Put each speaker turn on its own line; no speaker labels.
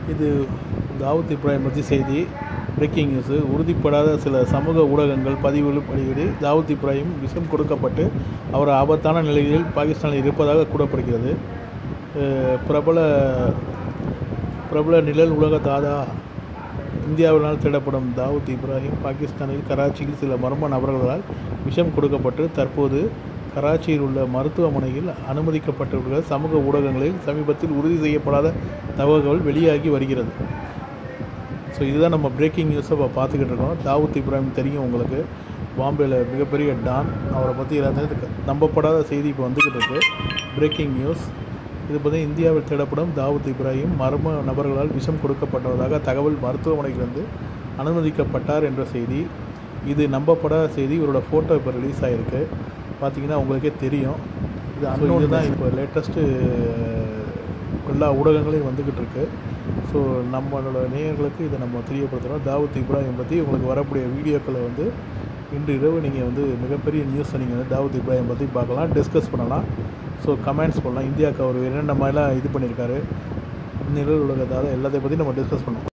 இது தாவூத் இப்ராஹிம் பற்றி செய்தி பிரேக்கிங் நியூஸு உறுதிப்படாத சில சமூக ஊடகங்கள் பதிவுகள் படிப்படி தாவூத் இப்ராஹிம் விஷம் கொடுக்கப்பட்டு அவர் ஆபத்தான நிலையில் பாகிஸ்தானில் இருப்பதாக கூறப்படுகிறது அஹ் பிரபல பிரபல நிழல் உலக தாதா இந்தியாவினால் தேடப்படும் தாவூத் இப்ராஹிம் பாகிஸ்தானில் கராச்சியில் சில மர்ம நபர்களால் விஷம் கொடுக்கப்பட்டு தற்போது கராச்சியில் உள்ள மருத்துவமனையில் அனுமதிக்கப்பட்டுள்ள சமூக ஊடகங்களில் சமீபத்தில் உறுதி செய்யப்படாத தகவல்கள் வெளியாகி வருகிறது ஸோ இதுதான் நம்ம பிரேக்கிங் நியூஸை இப்போ பார்த்துக்கிட்டு இருக்கோம் தாவூத் இப்ராஹிம் தெரியும் உங்களுக்கு பாம்பேயில் மிகப்பெரிய டான் அவரை பற்றி எல்லாத்தையும் நம்பப்படாத செய்தி இப்போ வந்துக்கிட்டு இருக்கு பிரேக்கிங் நியூஸ் இது பற்றி இந்தியாவில் தேடப்படும் தாவூத் இப்ராஹிம் மர்ம நபர்களால் விஷம் கொடுக்கப்பட்டதாக தகவல் மருத்துவமனையிலிருந்து அனுமதிக்கப்பட்டார் என்ற செய்தி இது நம்பப்படாத செய்தி இவரோட ஃபோட்டோ இப்போ ரிலீஸ் ஆகிருக்கு பார்த்தீங்கன்னா உங்களுக்கே தெரியும் இது அந்த இதுதான் இப்போ லேட்டஸ்ட்டு எல்லா ஊடகங்களையும் வந்துக்கிட்டு இருக்கு ஸோ நம்மளோட நேயர்களுக்கு இதை நம்ம தெரியப்படுத்துகிறோம் தாவூத் இப்ராஹிம் பற்றி உங்களுக்கு வரக்கூடிய வீடியோக்களை வந்து இன்று இரவு நீங்கள் வந்து மிகப்பெரிய நியூஸை நீங்கள் வந்து தாவூத் இப்ராஹிம் பற்றி பார்க்கலாம் டிஸ்கஸ் பண்ணலாம் ஸோ கமெண்ட்ஸ் பண்ணலாம் இந்தியாவுக்கு அவர் என்னென்ன மாதிரிலாம் இது பண்ணியிருக்காரு நிழல் உலகத்தால் எல்லாத்தையும் பற்றி நம்ம டிஸ்கஸ் பண்ணுவோம்